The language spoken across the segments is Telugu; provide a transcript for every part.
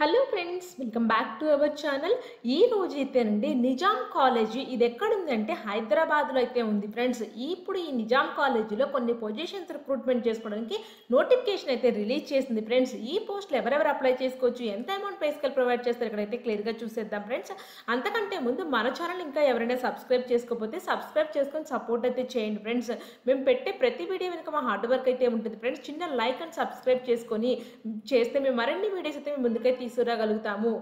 hello friends welcome back to our channel ఈ రోజు అయితేనండి నిజాం కాలేజీ ఇది ఎక్కడుందంటే హైదరాబాద్లో అయితే ఉంది ఫ్రెండ్స్ ఇప్పుడు ఈ నిజాం కాలేజీలో కొన్ని పొజిషన్స్ రిక్రూట్మెంట్ చేసుకోవడానికి నోటిఫికేషన్ అయితే రిలీజ్ చేసింది ఫ్రెండ్స్ ఈ పోస్టులు ఎవరెవరు అప్లై చేసుకోవచ్చు ఎంత అమౌంట్ పే స్కేల్ ప్రొవైడ్ చేస్తారు ఇక్కడైతే క్లియర్గా చూసేద్దాం ఫ్రెండ్స్ అంతకంటే ముందు మన ఛానల్ ఇంకా ఎవరైనా సబ్స్క్రైబ్ చేసుకోకపోతే సబ్స్క్రైబ్ చేసుకొని సపోర్ట్ అయితే చేయండి ఫ్రెండ్స్ మేము పెట్టే ప్రతి వీడియో వెనుక మా హార్డ్ వర్క్ అయితే ఉంటుంది ఫ్రెండ్స్ చిన్న లైక్ అండ్ సబ్స్క్రైబ్ చేసుకొని చేస్తే మేము మరిన్ని వీడియోస్ అయితే మేము ముందుకైతే తీసుకురాగలుగుతాము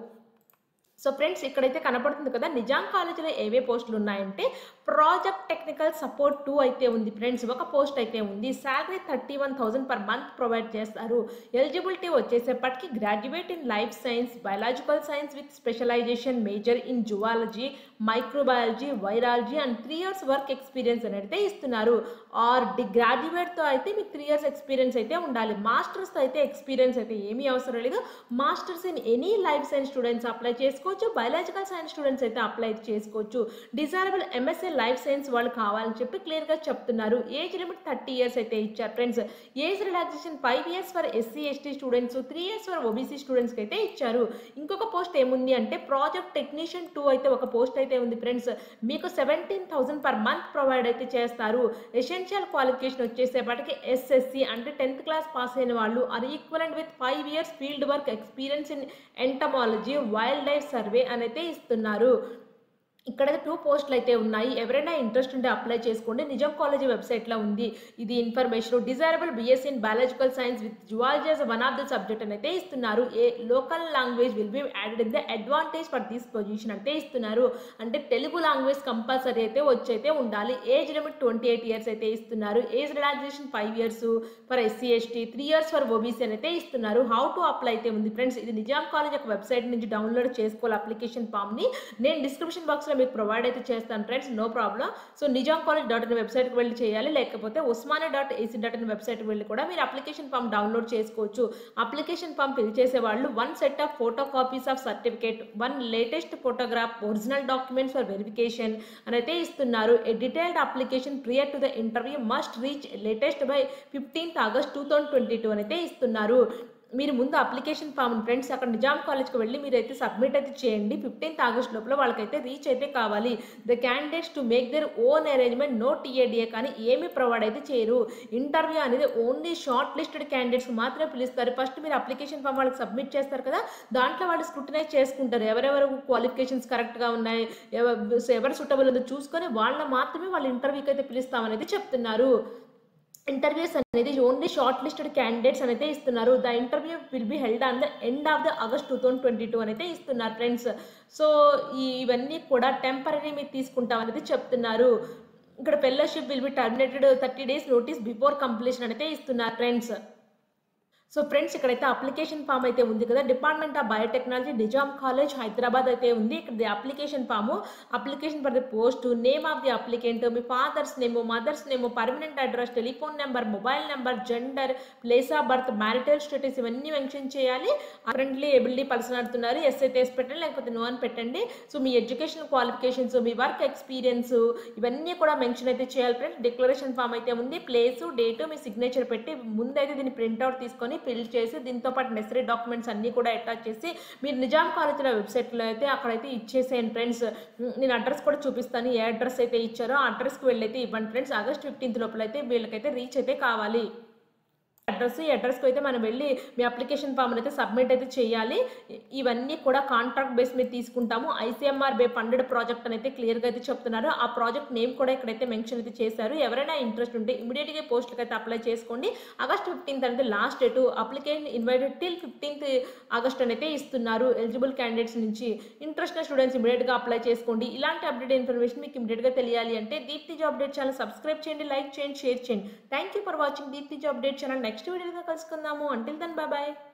సో ఫ్రెండ్స్ ఇక్కడైతే కనపడుతుంది కదా నిజాం కాలేజీలో ఏవే పోస్టులు ఉన్నాయంటే ప్రాజెక్ట్ టెక్నికల్ సపోర్ట్ టూ అయితే ఉంది ఫ్రెండ్స్ ఒక పోస్ట్ అయితే ఉంది salary thirty one thousand per month provide చేస్తారు ఎలిజిబిలిటీ వచ్చేసేపటికి graduate in life science biological science with specialisation major in zoology microbiology virology and three years work experience అని అయితే ఇస్తున్నారు ఆర్ డి గ్రాడ్యుయేట్తో అయితే మీకు త్రీ ఇయర్స్ ఎక్స్పీరియన్స్ అయితే ఉండాలి మాస్టర్స్తో అయితే ఎక్స్పీరియన్స్ అయితే ఏమీ అవసరం లేదు masters in any life science students apply చేసుకోవచ్చు బయాలజికల్ సైన్స్ స్టూడెంట్స్ అయితే అప్లై చేసుకోవచ్చు డిజైరబుల్ ఎంఎస్ఏ లైఫ్ సైన్స్ వాళ్ళు కావాలని చెప్పి క్లియర్గా చెప్తున్నారు ఏజ్ లిమిట్ థర్టీ ఇయర్స్ అయితే ఇచ్చారు friends age relaxation five years for SC ST students three years for OBC స్టూడెంట్స్కి అయితే ఇచ్చారు ఇంకొక పోస్ట్ ఏముంది అంటే ప్రాజెక్ట్ టెక్నీషియన్ టూ అయితే ఒక పోస్ట్ అయితే ఉంది ఫ్రెండ్స్ మీకు seventeen thousand per month provide అయితే చేస్తారు ఎసెన్షియల్ క్వాలిఫికేషన్ వచ్చేసేపటికి ఎస్ఎస్సి అంటే టెన్త్ క్లాస్ పాస్ అయిన వాళ్ళు అది equivalent with five years field work experience in entomology wildlife survey అనైతే ఇస్తున్నారు ఇక్కడ టూ పోస్టులు అయితే ఉన్నాయి ఎవరైనా ఇంట్రెస్ట్ ఉంటే అప్లై చేసుకోండి నిజం కాలేజీ వెబ్సైట్లో ఉంది ఇది information desirable BSc in biological science with zoology as one of the subject అని అయితే ఇస్తున్నారు a local language will be added in the advantage for this position అంటే ఇస్తున్నారు అంటే తెలుగు లాంగ్వేజ్ కంపల్సరీ అయితే వచ్చి అయితే ఉండాలి age limit twenty eight years అయితే ఇస్తున్నారు age relaxation five years for SC ST three years for OBC అని అయితే ఇస్తున్నారు హౌ టు అప్లై అయితే ఉంది ఫ్రెండ్స్ ఇది నిజాం కాలేజ్ ఒక వెబ్సైట్ నుంచి డౌన్లోడ్ చేసుకోవాలి అప్లికేషన్ ఫామ్ని నేను డిస్క్రిప్షన్ బాక్స్లో మీకు ప్రొవైడ్ అయితే చేస్తాను friends no problem so Nizam college dot in వెబ్సైట్కి వెళ్ళి చేయాలి లేకపోతే Osmania dot AC dot in వెబ్సైట్కి వెళ్ళి కూడా మీరు అప్లికేషన్ ఫామ్ డౌన్లోడ్ చేసుకోవచ్చు అప్లికేషన్ ఫామ్ ఫిల్ చేసే వాళ్ళు one set of photo copies of certificate one latest photograph original documents for verification అని అయితే ఇస్తున్నారు a detailed application prior to the interview must reach latest by fifteenth August two thousand twenty two అని అయితే ఇస్తున్నారు మీరు ముందు అప్లికేషన్ ఫామ్ ఫ్రెండ్స్ అక్కడ నిజాం కాలేజ్కి వెళ్ళి మీరు అయితే సబ్మిట్ అయితే చేయండి ఫిఫ్టీన్త్ ఆగస్ట్ లోపల వాళ్ళకైతే రీచ్ అయితే కావాలి the candidates to make their own arrangement no TA DA కానీ ఏమీ ప్రొవైడ్ అయితే చేయరు ఇంటర్వ్యూ అనేది ఓన్లీ షార్ట్ లిస్టెడ్ క్యాండిడేట్స్ మాత్రమే పిలుస్తారు ఫస్ట్ మీరు అప్లికేషన్ ఫామ్ వాళ్ళకి సబ్మిట్ చేస్తారు కదా దాంట్లో వాళ్ళు స్క్రూటినైజ్ చేసుకుంటారు ఎవరెవరు క్వాలిఫికేషన్స్ కరెక్ట్గా ఉన్నాయి ఎవ- ఎవరు సూటబుల్ ఉందో చూసుకొని వాళ్ళ మాత్రమే వాళ్ళు ఇంటర్వ్యూకి అయితే పిలుస్తామనేది చెప్తున్నారు ఇంటర్వ్యూస్ అనేది ఓన్లీ షార్ట్ లిస్టెడ్ క్యాండిడేట్స్ అయితే ఇస్తున్నారు the interview will be held on the end of the August two thousand twenty two అయితే ఇస్తున్నారు ఫ్రెండ్స్ సో ఇవన్నీ కూడా టెంపరీ మీరు తీసుకుంటాం అనేది చెప్తున్నారు ఇక్కడ fellowship will be terminated thirty days notice before completion అయితే ఇస్తున్నారు ఫ్రెండ్స్ సో ఫ్రెండ్స్ ఇక్కడైతే అప్లికేషన్ ఫామ్ అయితే ఉంది కదా department of biotechnology Nizam college Hyderabad అయితే ఉంది ఇక్కడ the application form application for the post name of the applicant మీ father's name mother's name permanent address telephone number mobile number gender place of birth marital status ఇవన్నీ మెన్షన్ చేయాలి ఫ్రెండ్లీ ఎబిలిటీ పర్సన్ అంటున్నారు ఎస్ అయితే ఎస్ పెట్టండి లేకపోతే నో అని పెట్టండి సో మీ ఎడ్యుకేషన్ క్వాలిఫికేషన్స్ మీ వర్క్ ఎక్స్పీరియన్స్ ఇవన్నీ కూడా మెన్షన్ అయితే చేయాలి ఫ్రెండ్స్ డిక్లరేషన్ ఫామ్ అయితే ఉంది ప్లేసు డేటు మీ సిగ్నేచర్ పెట్టి ముందైతే దీన్ని ప్రింట్అవుట్ తీసుకొని ఫిల్ చేసి దీంతో పాటు నెసరీ డాక్యుమెంట్స్ అన్నీ కూడా అటాచ్ చేసి మీరు నిజాం కాలేజీలో వెబ్సైట్లో అయితే అక్కడైతే ఇచ్చేసేయండి ఫ్రెండ్స్ నేను అడ్రస్ కూడా చూపిస్తాను ఏ అడ్రస్ అయితే ఇచ్చారో ఆ అడ్రస్కి వెళ్ళైతే ఇవ్వండి ఫ్రెండ్స్ ఆగస్ట్ ఫిఫ్టీన్త్ లోపల అయితే వీళ్ళకైతే రీచ్ అయితే కావాలి అడ్రస్ ఈ అడ్రస్కి అయితే మనం వెళ్ళి మీ అప్లికేషన్ ఫామ్ అయితే సబ్మిట్ అయితే చేయాలి ఇవన్నీ కూడా కాంట్రాక్ట్ బేస్ మీద తీసుకుంటాము ఐసీఎంఆర్ బే ఫండెడ్ ప్రాజెక్ట్ అని అయితే క్లియర్గా అయితే చెప్తున్నారు ఆ ప్రాజెక్ట్ నేమ్ కూడా ఇక్కడైతే మెన్షన్ అయితే చేశారు ఎవరైనా ఇంట్రెస్ట్ ఉంటే ఇమీడియట్గా పోస్ట్కి అయితే అప్లై చేసుకోండి ఆగస్ట్ ఫిఫ్టీన్త్ అంటే last date application invited till fifteenth August అని అయితే ఇస్తున్నారు ఎలిజిబుల్ క్యాండిడేట్స్ నుంచి ఇంట్రెస్ట్ స్టూడెంట్స్ ఇమీడియట్గా అప్లై చేసుకోండి ఇలాంటి అప్డేట్ ఇన్ఫర్మేషన్ మీకు ఇమీడియట్గా తెలియాలి అంటే Deepthi job update channel subscribe చేయండి లైక్ చేయండి షేర్ చేయండి thank you for watching Deepthi job update channel next వీడియోగా కలుసుకుందాము అంటిల్ దన్ బాయ్ బాయ్